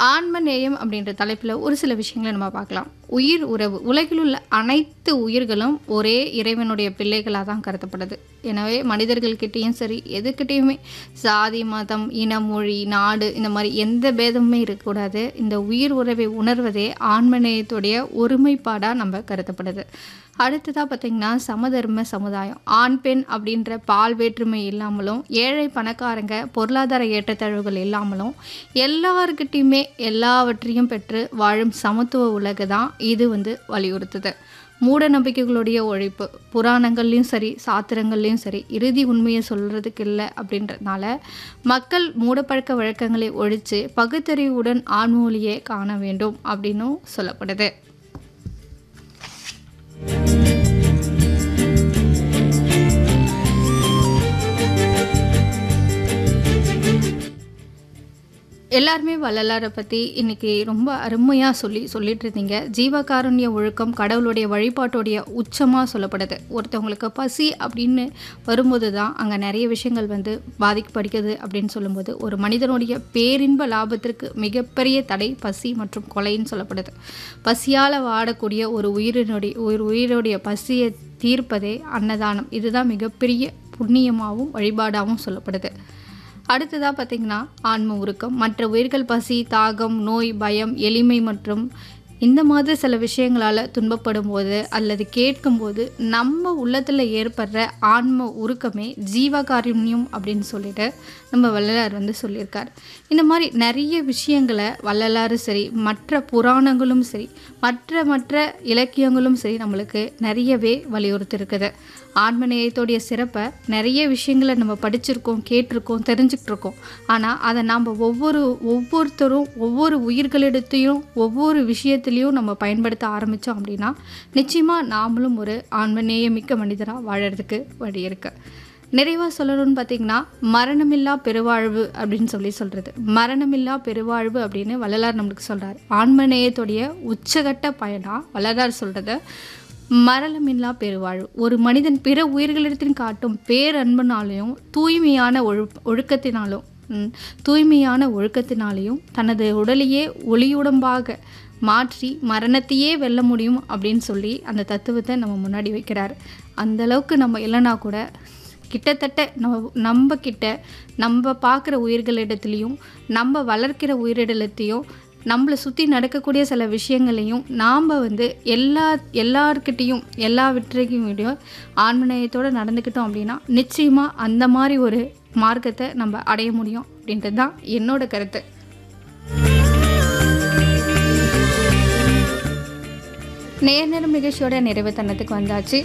ஆன்ம நேயம் அப்படின்ற தலைப்பில் ஒரு சில விஷயங்களை நம்ம பார்க்கலாம் உயிர் உறவு உலகில் உள்ள அனைத்து உயிர்களும் ஒரே இறைவனுடைய பிள்ளைகளாக தான் கருதப்படுது எனவே மனிதர்கள்கிட்டேயும் சரி எதுக்கிட்டேயுமே சாதி மதம் இனம் மொழி நாடு இந்த மாதிரி எந்த பேதமுமே இருக்கக்கூடாது இந்த உயிர் உறவை உணர்வதே ஆன்ம நேயத்துடைய ஒருமைப்பாடாக நம்ம கருதப்படுது அடுத்ததாக பார்த்திங்கன்னா சமதர்ம சமுதாயம் ஆண் பெண் அப்படின்ற பால் வேற்றுமை இல்லாமலும் ஏழை பணக்காரங்க பொருளாதார ஏற்றத்தாழ்வுகள் இல்லாமலும் எல்லாருக்கிட்டையுமே எல்லாவற்றையும் பெற்று வாழும் சமத்துவ உலகு தான் இது வந்து வலியுறுத்துது மூட நம்பிக்கைகளுடைய ஒழிப்பு புராணங்கள்லையும் சரி சாத்திரங்கள்லையும் சரி இறுதி உண்மையை சொல்கிறதுக்கு இல்லை அப்படின்றதுனால மக்கள் மூடப்பழக்க வழக்கங்களை ஒழித்து பகுத்தறிவுடன் ஆண்மொழியை காண வேண்டும் அப்படின்னும் சொல்லப்படுது எல்லாருமே வள்ளலாரை பற்றி இன்னைக்கு ரொம்ப அருமையாக சொல்லி சொல்லிட்டு இருந்தீங்க ஜீவகாருண்ய ஒழுக்கம் கடவுளுடைய வழிபாட்டுடைய உச்சமாக சொல்லப்படுது ஒருத்தவங்களுக்கு பசி அப்படின்னு வரும்போது தான் அங்கே நிறைய விஷயங்கள் வந்து பாதிக்கப்படுகிறது அப்படின்னு சொல்லும்போது ஒரு மனிதனுடைய பேரின்ப லாபத்திற்கு மிகப்பெரிய தடை பசி மற்றும் கொலைன்னு சொல்லப்படுது பசியால் வாடக்கூடிய ஒரு உயிரினுடைய ஒரு உயிரோடைய பசியை தீர்ப்பதே அன்னதானம் இதுதான் மிகப்பெரிய புண்ணியமாகவும் வழிபாடாகவும் சொல்லப்படுது அடுத்ததாக பார்த்திங்கன்னா ஆன்ம உருக்கம் மற்ற உயிர்கள் பசி தாகம் நோய் பயம் எளிமை மற்றும் இந்த மாதிரி சில விஷயங்களால் துன்பப்படும் போது அல்லது கேட்கும்போது நம்ம உள்ளத்தில் ஏற்படுற ஆன்ம உருக்கமே ஜீவகாருண்யம் அப்படின்னு சொல்லிட்டு நம்ம வள்ளலார் வந்து சொல்லியிருக்கார் இந்த மாதிரி நிறைய விஷயங்களை வள்ளலாறு சரி மற்ற புராணங்களும் சரி மற்ற மற்ற இலக்கியங்களும் சரி நம்மளுக்கு நிறையவே வலியுறுத்திருக்குது ஆன்மநேயத்தோடைய சிறப்பை நிறைய விஷயங்களை நம்ம படிச்சிருக்கோம் கேட்டிருக்கோம் தெரிஞ்சுக்கிட்டு இருக்கோம் ஆனால் அதை நாம் ஒவ்வொரு ஒவ்வொருத்தரும் ஒவ்வொரு உயிர்களிடத்தையும் ஒவ்வொரு விஷயத்துலையும் நம்ம பயன்படுத்த ஆரம்பித்தோம் அப்படின்னா நிச்சயமாக நாமளும் ஒரு ஆன்மநேயமிக்க மனிதராக வாழறதுக்கு வழி இருக்குது நிறைவாக சொல்லணும்னு பார்த்தீங்கன்னா மரணமில்லா பெருவாழ்வு அப்படின்னு சொல்லி சொல்கிறது மரணமில்லா பெருவாழ்வு அப்படின்னு வள்ளலார் நம்மளுக்கு சொல்கிறார் ஆன்மநேயத்துடைய உச்சகட்ட பயனாக வள்ளலார் சொல்கிறத மரணமில்லா பெருவாழ்வு ஒரு மனிதன் பிற உயிர்களிடத்தின் காட்டும் பேரன்புனாலையும் தூய்மையான ஒழு ஒழுக்கத்தினாலும் ம், தூய்மையான ஒழுக்கத்தினாலையும் தனது உடலையே ஒளியுடம்பாக மாற்றி மரணத்தையே வெல்ல முடியும் அப்படின்னு சொல்லி அந்த தத்துவத்தை நம்ம முன்னாடி வைக்கிறார் அந்த அளவுக்கு நம்ம இல்லைனா கூட கிட்டத்தட்ட நம்ம நம்ம கிட்ட நம்ம பார்க்குற உயிர்களிடத்துலையும் நம்ம வளர்க்கிற உயிரிடலத்தையும் நம்மளை சுற்றி நடக்கக்கூடிய சில விஷயங்களையும் நாம் வந்து எல்லா எல்லார்கிட்டேயும் எல்லாவற்றையும் விட ஆன்மநேயத்தோடு நடந்துக்கிட்டோம் அப்படின்னா நிச்சயமாக அந்த மாதிரி ஒரு மார்க்கத்தை நம்ம அடைய முடியும் அப்படின்றது தான் என்னோட கருத்து நேர் நேரம் நிகழ்ச்சியோட நிறைவு தருணத்துக்கு வந்தாச்சு